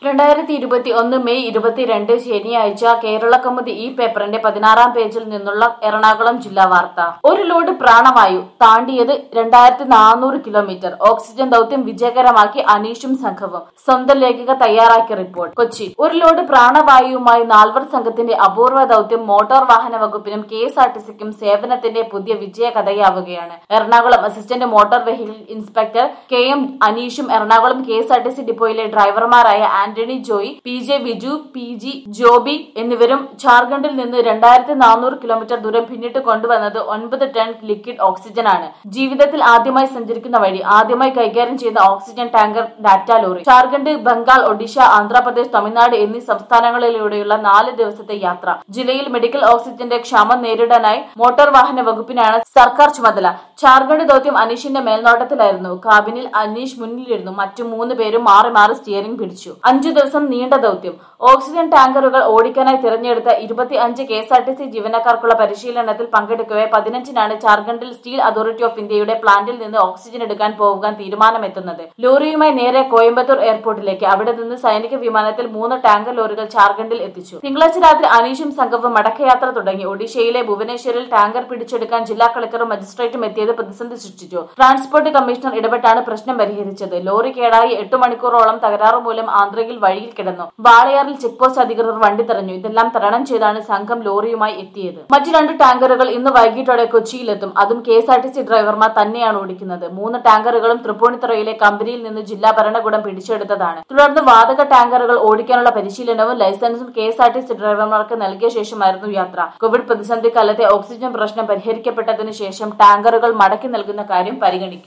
രണ്ടായിരത്തി ഇരുപത്തി ഒന്ന് മെയ് ഇരുപത്തിരണ്ട് ശനിയാഴ്ച കേരള കൗമുദി ഈ പേപ്പറിന്റെ പതിനാറാം പേജിൽ നിന്നുള്ള എറണാകുളം ജില്ലാ വാർത്ത ഒരു ലോഡ് പ്രാണവായു താണ്ടിയത് രണ്ടായിരത്തി നാനൂറ് കിലോമീറ്റർ ഓക്സിജൻ ദൗത്യം വിജയകരമാക്കി അനീഷും സംഘവും സ്വന്തം ലേഖിക തയ്യാറാക്കിയ റിപ്പോർട്ട് കൊച്ചി ഒരു ലോഡ് പ്രാണവായുവുമായി നാൽവർ സംഘത്തിന്റെ അപൂർവ ദൗത്യം മോട്ടോർ വാഹന വകുപ്പിനും കെ എസ് ആർ ടി സിക്കും സേവനത്തിന്റെ പുതിയ വിജയ കഥയാവുകയാണ് Ernakulam assistant motor vehicle inspector K M അനീഷും Ernakulam K S R T C ഡിപ്പോയിലെ ഡ്രൈവർമാരായ Antony Joy P J Biju P G Joby എന്നിവരും ജാർഖണ്ഡിൽ നിന്ന് രണ്ടായിരത്തി നാനൂറ് കിലോമീറ്റർ ദൂരം പിന്നിട്ട് കൊണ്ടുവന്നത് ഒൻപത് ടൺ ലിക്വിഡ് ഓക്സിജനാണ് ജീവിതത്തിൽ ആദ്യമായി സഞ്ചരിക്കുന്ന വഴി ആദ്യമായി കൈകാര്യം ചെയ്ത oxygen tanker Tata lorry Jharkhand Bengal Odisha Andhra Pradesh Tamil Nadu എന്നീ സംസ്ഥാനങ്ങളിലൂടെയുള്ള നാല് ദിവസത്തെ യാത്ര ജില്ലയിൽ മെഡിക്കൽ ഓക്സിജന്റെ ക്ഷാമം നേരിടാനായി മോട്ടോർ വാഹന വകുപ്പിനാണ് സർക്കാർ ചുമതല ജാർഖണ്ഡ് ദൗത്യം അനീഷിന്റെ മേൽനോട്ടത്തിലായിരുന്നു കാബിനിൽ അനീഷ് മുന്നിലിരുന്നു മറ്റു മൂന്ന് പേരും മാറി മാറി സ്റ്റിയറിംഗ് പിടിച്ചു അഞ്ചു ദിവസം നീണ്ട ദൗത്യം ഓക്സിജൻ ടാങ്കറുകൾ ഓടിക്കാനായി തിരഞ്ഞെടുത്ത ഇരുപത്തി അഞ്ച് K S R T C ജീവനക്കാർക്കുള്ള പരിശീലനത്തിൽ പങ്കെടുക്കവെ പതിനഞ്ചിനാണ് ജാർഖണ്ഡിൽ സ്റ്റീൽ അതോറിറ്റി ഓഫ് ഇന്ത്യയുടെ പ്ലാന്റിൽ നിന്ന് ഓക്സിജൻ എടുക്കാൻ പോകാൻ തീരുമാനമെത്തുന്നത് ലോറിയുമായി നേരെ കോയമ്പത്തൂർ എയർപോർട്ടിലേക്ക് അവിടെ നിന്ന് സൈനിക വിമാനത്തിൽ മൂന്ന് ടാങ്കർ ലോറികൾ ജാർഖണ്ഡിൽ എത്തിച്ചു തിങ്കളാഴ്ച രാത്രി അനീഷും സംഘവും മടക്കയാത്ര തുടങ്ങി ഒഡീഷയിലെ ഭുവനേശ്വരിൽ ടാങ്കർ പിടിച്ചെടുക്കാൻ ജില്ലാ കളക്ടറും മജിസ്ട്രേറ്റും എത്തിയത് പ്രതിസന്ധി സൃഷ്ടിച്ചു ട്രാൻസ്പോർട്ട് കമ്മീഷണർ ഇടപെട്ടാണ് പ്രശ്നം പരിഹരിച്ചത് ലോറി കേടായി എട്ട് മണിക്കൂറോളം തകരാറ് മൂലം ആന്ധ്രയിൽ വഴിയിൽ കിടന്നു വാളയാറിൽ ചെക്ക് പോസ്റ്റ് അധികൃതർ വണ്ടി തടഞ്ഞു ഇതെല്ലാം തരണം ചെയ്താണ് സംഘം ലോറിയുമായി എത്തിയത് മറ്റു രണ്ട് ടാങ്കറുകൾ ഇന്ന് വൈകിട്ടോടെ കൊച്ചിയിലെത്തും അതും K S R T C ഡ്രൈവർമാർ തന്നെയാണ് ഓടിക്കുന്നത് മൂന്ന് ടാങ്കറുകളും തൃപ്പൂണിത്തുറയിലെ കമ്പനിയിൽ നിന്ന് ജില്ലാ ഭരണകൂടം പിടിച്ചെടുത്തതാണ് തുടർന്ന് വാതക ടാങ്കറുകൾ ഓടിക്കാനുള്ള പരിശീലനവും ലൈസൻസും K S R T C ഡ്രൈവർമാർക്ക് നൽകിയ ശേഷമായിരുന്നു യാത്ര കോവിഡ് പ്രതിസന്ധി കാലത്തെ ഓക്സിജൻ പ്രശ്നം പരിഹരിക്കപ്പെട്ടതിനു ശേഷം ടാങ്കറുകൾ മടക്കി നൽകുന്ന കാര്യം പരിഗണിക്കും